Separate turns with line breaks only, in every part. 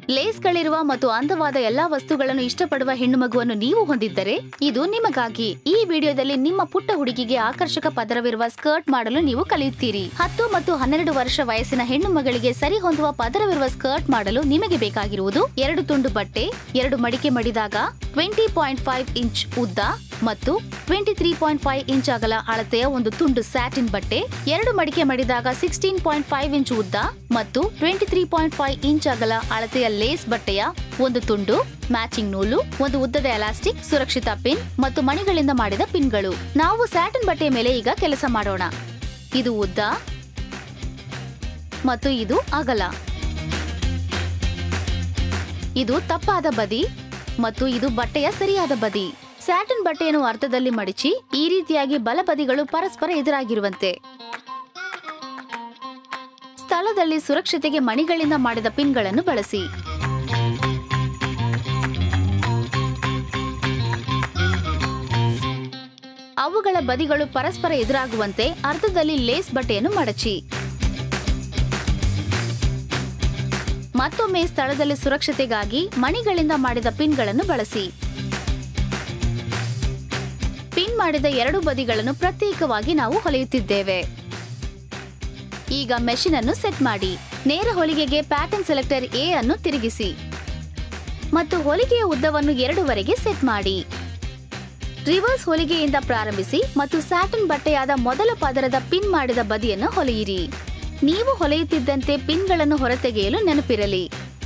ಲೇಸ್ಗಳಿರುವ ಮತ್ತು ಅಂದವಾದ ಎಲ್ಲಾ ವಸ್ತುಗಳನ್ನು ಇಷ್ಟಪಡುವ ಹೆಣ್ಣು ಮಗುವನ್ನು ನೀವು ಹೊಂದಿದ್ದರೆ ಇದು ನಿಮಗಾಗಿ ಈ ವಿಡಿಯೋದಲ್ಲಿ ನಿಮ್ಮ ಪುಟ್ಟ ಹುಡುಗಿಗೆ ಆಕರ್ಷಕ ಪದರವಿರುವ ಸ್ಕರ್ಟ್ ಮಾಡಲು ನೀವು ಕಲಿಯುತ್ತೀರಿ ಹತ್ತು ಮತ್ತು ಹನ್ನೆರಡು ವರ್ಷ ವಯಸ್ಸಿನ ಹೆಣ್ಣು ಮಗಳಿಗೆ ಸರಿ ಹೊಂದುವ ಪದರವಿರುವ ಸ್ಕರ್ಟ್ ಮಾಡಲು ನಿಮಗೆ ಬೇಕಾಗಿರುವುದು ಎರಡು ತುಂಡು ಬಟ್ಟೆ ಎರಡು ಮಡಿಕೆ ಮಡಿದಾಗ ಟ್ವೆಂಟಿ ಪಾಯಿಂಟ್ ಫೈವ್ ಇಂಚ್ ಉದ್ದ ಮತ್ತು twenty three point five inch ಅಗಲ ಅಳತೆಯ ಒಂದು ತುಂಡು ಸ್ಯಾಟಿನ್ ಬಟ್ಟೆ ಎರಡು ಮಡಿಕೆ ಮಡಿದಾಗ ಸಿಕ್ಸ್ಟೀನ್ ಪಾಯಿಂಟ್ ಫೈವ್ ಇಂಚ್ ಉದ್ದ ಮತ್ತು twenty three point five inch ಅಗಲ ಅಳತೆಯ ಲೇಸ್ ಬಟ್ಟೆಯ ಒಂದು ತುಂಡು ಮ್ಯಾಚಿಂಗ್ ನೂಲು ಒಂದು ಉದ್ದದ ಎಲಾಸ್ಟಿಕ್ ಸುರಕ್ಷಿತ ಪಿನ್ ಮತ್ತು ಮಣಿಗಳಿಂದ ಮಾಡಿದ ಪಿನ್ಗಳು ನಾವು ಸ್ಯಾಟಿನ್ ಬಟ್ಟೆಯ ಮೇಲೆ ಈಗ ಕೆಲಸ ಮಾಡೋಣ ಇದು ಉದ್ದ ಮತ್ತು ಇದು ಅಗಲ ಇದು ತಪ್ಪಾದ ಬದಿ ಮತ್ತು ಇದು ಬಟ್ಟೆಯ ಸರಿಯಾದ ಬದಿ ಸ್ಯಾಟಿನ್ ಬಟ್ಟೆಯನ್ನು ಅರ್ಧದಲ್ಲಿ ಮಡಿಚಿ ಈ ರೀತಿಯಾಗಿ ಬಲಬದಿಗಳು ಪರಸ್ಪರ ಎದುರಾಗಿರುವಂತೆ ಸ್ಥಳದಲ್ಲಿ ಸುರಕ್ಷತೆಗೆ ಮಣಿಗಳಿಂದ ಮಾಡಿದ ಪಿನ್ಗಳನ್ನು ಬಳಸಿ ಅವುಗಳ ಬದಿಗಳು ಪರಸ್ಪರ ಎದುರಾಗುವಂತೆ ಅರ್ಧದಲ್ಲಿ ಲೇಸ್ ಬಟ್ಟೆಯನ್ನು ಮಡಚಿ ಮತ್ತೊಮ್ಮೆ ಸ್ಥಳದಲ್ಲಿ ಸುರಕ್ಷತೆಗಾಗಿ ಮಣಿಗಳಿಂದ ಮಾಡಿದ ಪಿನ್ಗಳನ್ನು ಬಳಸಿ ಪಿನ್ ಮಾಡಿದ ಎರಡು ಬದಿಗಳನ್ನು ಪ್ರತ್ಯೇಕವಾಗಿ ನಾವು ಹೊಲೆಯುತ್ತಿದ್ದೇವೆ ಈಗ ಮೆಷಿನ್ ಅನ್ನು ಸೆಟ್ ಮಾಡಿ ನೇರ ಹೊಲಿಗೆಗೆ ಪ್ಯಾಟರ್ನ್ ಸೆಲೆಕ್ಟರ್ ಎ ಅನ್ನು ತಿರುಗಿಸಿ ಮತ್ತು ಹೊಲಿಗೆಯ ಉದ್ದವನ್ನು ಎರಡುವರೆಗೆ ಸೆಟ್ ಮಾಡಿ ರಿವರ್ಸ್ ಹೊಲಿಗೆಯಿಂದ ಪ್ರಾರಂಭಿಸಿ ಮತ್ತು ಸ್ಯಾಟನ್ ಬಟ್ಟೆಯಾದ ಮೊದಲ ಪದರದ ಪಿನ್ ಮಾಡಿದ ಬದಿಯನ್ನು ಹೊಲೆಯಿರಿ ನೀವು ಹೊಲೆಯುತ್ತಿದ್ದಂತೆ ಪಿನ್ಗಳನ್ನು ಹೊರತೆಗೆಯಲು ನೆನಪಿರಲಿ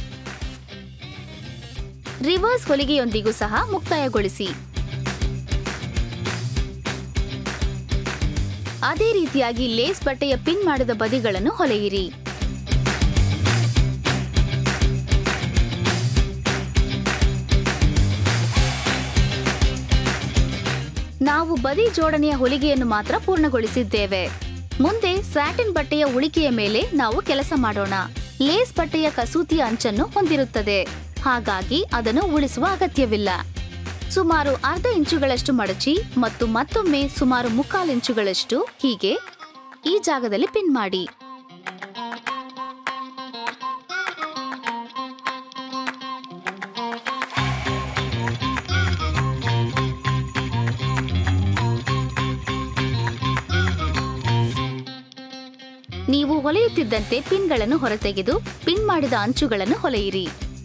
ರಿವರ್ಸ್ ಹೊಲಿಗೆಯೊಂದಿಗೂ ಸಹ ಮುಕ್ತಾಯಗೊಳಿಸಿ ಅದೇ ರೀತಿಯಾಗಿ ಲೇಸ್ ಬಟ್ಟೆಯ ಪಿನ್ ಮಾಡಿದ ಬದಿಗಳನ್ನು ಹೊಲೆಯಿರಿ ನಾವು ಬದಿ ಜೋಡಣೆಯ ಹೊಲಿಗೆಯನ್ನು ಮಾತ್ರ ಪೂರ್ಣಗೊಳಿಸಿದ್ದೇವೆ ಮುಂದೆ ಸ್ಯಾಟಿನ್ ಬಟ್ಟೆಯ ಉಳಿಕೆಯ ಮೇಲೆ ನಾವು ಕೆಲಸ ಮಾಡೋಣ ಲೇಸ್ ಬಟ್ಟೆಯ ಕಸೂತಿಯ ಅಂಚನ್ನು ಹೊಂದಿರುತ್ತದೆ ಹಾಗಾಗಿ ಅದನ್ನು ಉಳಿಸುವ ಅಗತ್ಯವಿಲ್ಲ ಸುಮಾರು ಅರ್ಧ ಇಂಚುಗಳಷ್ಟು ಮಡಚಿ ಮತ್ತು ಮತ್ತೊಮ್ಮೆ ಸುಮಾರು ಮುಕ್ಕಾಲು ಇಂಚುಗಳಷ್ಟು ಹೀಗೆ ಈ ಜಾಗದಲ್ಲಿ ಪಿನ್ ಮಾಡಿ ನೀವು ಹೊಲೆಯುತ್ತಿದ್ದಂತೆ ಪಿನ್ಗಳನ್ನು ಹೊರತೆಗೆದು ಪಿನ್ ಮಾಡಿದ ಅಂಚುಗಳನ್ನು ಹೊಲೆಯಿರಿ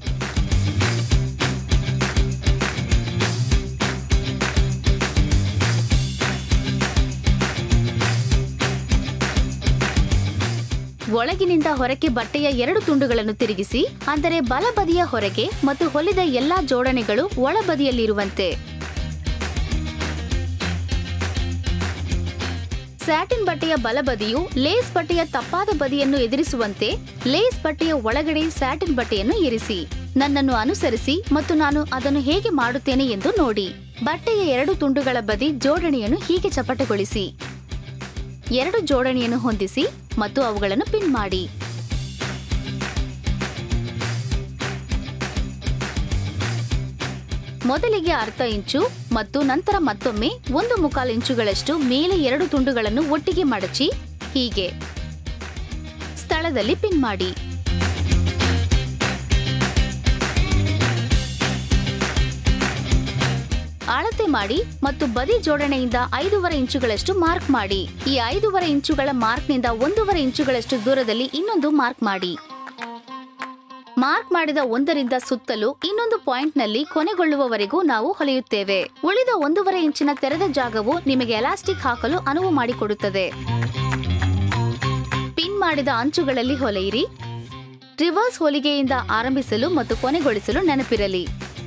ಒಳಗಿನಿಂದ ಹೊರಕ್ಕೆ ಬಟ್ಟೆಯ ಎರಡು ತುಂಡುಗಳನ್ನು ತಿರುಗಿಸಿ ಅಂದರೆ ಬಲಬದಿಯ ಹೊರಗೆ ಮತ್ತು ಹೊಲಿದ ಎಲ್ಲಾ ಜೋಡಣೆಗಳು ಒಳಬದಿಯಲ್ಲಿರುವಂತೆ ಸ್ಯಾಟಿನ್ ಬಟ್ಟೆಯ ಬಲಬದಿಯು ಲೇಸ್ ಬಟ್ಟೆಯ ತಪ್ಪಾದ ಬದಿಯನ್ನು ಎದುರಿಸುವಂತೆ ಲೇಸ್ ಬಟ್ಟೆಯ ಒಳಗಡೆ ಸ್ಯಾಟಿನ್ ಬಟ್ಟೆಯನ್ನು ಇರಿಸಿ ನನ್ನನ್ನು ಅನುಸರಿಸಿ ಮತ್ತು ನಾನು ಅದನ್ನು ಹೇಗೆ ಮಾಡುತ್ತೇನೆ ಎಂದು ನೋಡಿ ಬಟ್ಟೆಯ ಎರಡು ತುಂಡುಗಳ ಬದಿ ಜೋಡಣೆಯನ್ನು ಹೀಗೆ ಚಪಟಗೊಳಿಸಿ ಎರಡು ಜೋಡಣೆಯನ್ನು ಹೊಂದಿಸಿ ಮತ್ತು ಅವುಗಳನ್ನು ಪಿನ್ ಮಾಡಿ ಮೊದಲಿಗೆ ಅರ್ಧ ಇಂಚು ಮತ್ತು ನಂತರ ಮತ್ತೊಮ್ಮೆ ಒಂದು ಮುಕ್ಕಾಲು ಇಂಚುಗಳಷ್ಟು ಮೇಲೆ ಎರಡು ತುಂಡುಗಳನ್ನು ಒಟ್ಟಿಗೆ ಮಡಚಿ ಹೀಗೆ ಸ್ಥಳದಲ್ಲಿ ಪಿನ್ ಮಾಡಿ ಅಳತೆ ಮಾಡಿ ಮತ್ತು ಬದಿ ಜೋಡಣೆಯಿಂದ ಐದೂವರೆ ಇಂಚುಗಳಷ್ಟು ಮಾರ್ಕ್ ಮಾಡಿ ಈ ಐದೂವರೆ ಇಂಚುಗಳ ಮಾರ್ಕ್ನಿಂದ ಒಂದೂವರೆ ಇಂಚುಗಳಷ್ಟು ದೂರದಲ್ಲಿ ಇನ್ನೊಂದು ಮಾರ್ಕ್ ಮಾಡಿ ಮಾರ್ಕ್ ಮಾಡಿದ ಒಂದರಿಂದ ಸುತ್ತಲೂ ಇನ್ನೊಂದು ಪಾಯಿಂಟ್ನಲ್ಲಿ ಕೊನೆಗೊಳ್ಳುವವರೆಗೂ ನಾವು ಹೊಲೆಯುತ್ತೇವೆ ಉಳಿದ ಒಂದೂವರೆ ಇಂಚಿನ ತೆರೆದ ಜಾಗವು ನಿಮಗೆ ಎಲಾಸ್ಟಿಕ್ ಹಾಕಲು ಅನುವು ಮಾಡಿಕೊಡುತ್ತದೆ ಪಿನ್ ಮಾಡಿದ ಅಂಚುಗಳಲ್ಲಿ ಹೊಲೆಯಿರಿ ರಿವರ್ಸ್ ಹೊಲಿಗೆಯಿಂದ ಆರಂಭಿಸಲು ಮತ್ತು ಕೊನೆಗೊಳಿಸಲು ನೆನಪಿರಲಿ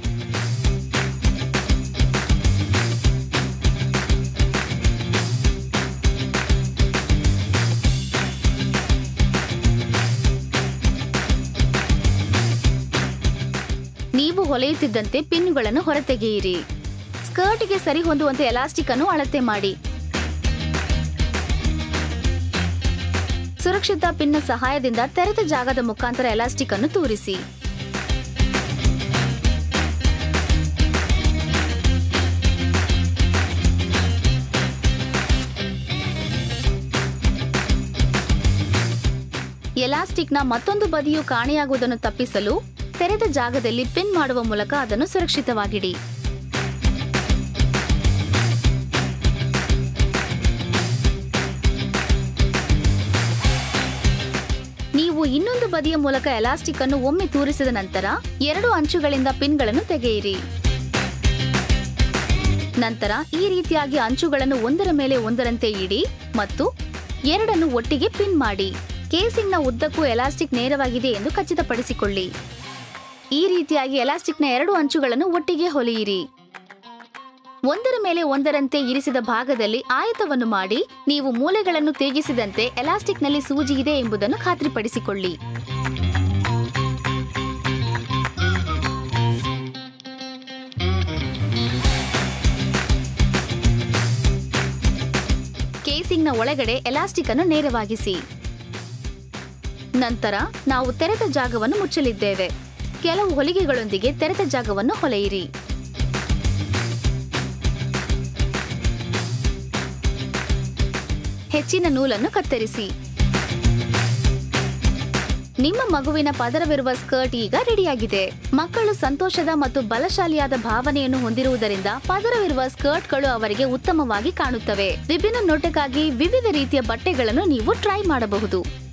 ನೀವು ಹೊಲೆಯುತ್ತಿದ್ದಂತೆ ಪಿನ್ಗಳನ್ನು ಹೊರತೆಗೆಯಿರಿ ಸ್ಕರ್ಟ್ಗೆ ಸರಿ ಹೊಂದುವಂತೆ ಎಲಾಸ್ಟಿಕ್ ಅನ್ನು ಅಳತೆ ಮಾಡಿ ಸುರಕ್ಷಿತ ಪಿನ್ನ ಸಹಾಯದಿಂದ ತೆರೆದ ಜಾಗದ ಮುಖಾಂತರ ಎಲಾಸ್ಟಿಕ್ ಅನ್ನು ತೂರಿಸಿ ಎಲಾಸ್ಟಿಕ್ನ ಮತ್ತೊಂದು ಬದಿಯು ಕಾಣೆಯಾಗುವುದನ್ನು ತಪ್ಪಿಸಲು ತೆರೆದ ಜಾಗದಲ್ಲಿ ಪಿನ್ ಮಾಡುವ ಮೂಲಕ ಅದನ್ನು ಸುರಕ್ಷಿತವಾಗಿಡಿ ನೀವು ಇನ್ನೊಂದು ಬದಿಯ ಮೂಲಕ ಎಲಾಸ್ಟಿಕ್ ಅನ್ನು ಒಮ್ಮೆ ತೂರಿಸಿದ ನಂತರ ಎರಡು ಅಂಚುಗಳಿಂದ ಪಿನ್ಗಳನ್ನು ತೆಗೆಯಿರಿ ನಂತರ ಈ ರೀತಿಯಾಗಿ ಅಂಚುಗಳನ್ನು ಒಂದರ ಮೇಲೆ ಒಂದರಂತೆ ಇಡಿ ಮತ್ತು ಎರಡನ್ನು ಒಟ್ಟಿಗೆ ಪಿನ್ ಮಾಡಿ ಕೇಸಿಂಗ್ನ ಉದ್ದಕ್ಕೂ ಎಲಾಸ್ಟಿಕ್ ನೇರವಾಗಿದೆ ಎಂದು ಖಚಿತಪಡಿಸಿಕೊಳ್ಳಿ ಈ ರೀತಿಯಾಗಿ ಎಲಾಸ್ಟಿಕ್ನ ಎರಡು ಅಂಚುಗಳನ್ನು ಒಟ್ಟಿಗೆ ಹೊಲಿಯಿರಿ ಒಂದರ ಮೇಲೆ ಒಂದರಂತೆ ಇರಿಸಿದ ಭಾಗದಲ್ಲಿ ಆಯತವನ್ನು ಮಾಡಿ ನೀವು ಮೂಲೆಗಳನ್ನು ತಿರುಗಿಸಿದಂತೆ ಎಲಾಸ್ಟಿಕ್ನಲ್ಲಿ ಸೂಜಿ ಇದೆ ಎಂಬುದನ್ನು ಖಾತ್ರಿಪಡಿಸಿಕೊಳ್ಳಿ ಕೇಸಿಂಗ್ನ ಒಳಗಡೆ ಎಲಾಸ್ಟಿಕ್ ಅನ್ನು ನೇರವಾಗಿಸಿ ನಂತರ ನಾವು ತೆರೆದ ಜಾಗವನ್ನು ಮುಚ್ಚಲಿದ್ದೇವೆ ಕೆಲವು ಹೊಲಿಗೆಗಳೊಂದಿಗೆ ತೆರೆದ ಜಾಗವನ್ನು ಹೊಲೆಯಿರಿ ಹೆಚ್ಚಿನ ನೂಲನ್ನು ಕತ್ತರಿಸಿ ನಿಮ್ಮ ಮಗುವಿನ ಪದರವಿರುವ ಸ್ಕರ್ಟ್ ಈಗ ರೆಡಿಯಾಗಿದೆ ಮಕ್ಕಳು ಸಂತೋಷದ ಮತ್ತು ಬಲಶಾಲಿಯಾದ ಭಾವನೆಯನ್ನು ಹೊಂದಿರುವುದರಿಂದ ಪದರವಿರುವ ಸ್ಕರ್ಟ್ಗಳು ಅವರಿಗೆ ಉತ್ತಮವಾಗಿ ಕಾಣುತ್ತವೆ ವಿಭಿನ್ನ ನೋಟಕ್ಕಾಗಿ ವಿವಿಧ ರೀತಿಯ ಬಟ್ಟೆಗಳನ್ನು ನೀವು ಟ್ರೈ ಮಾಡಬಹುದು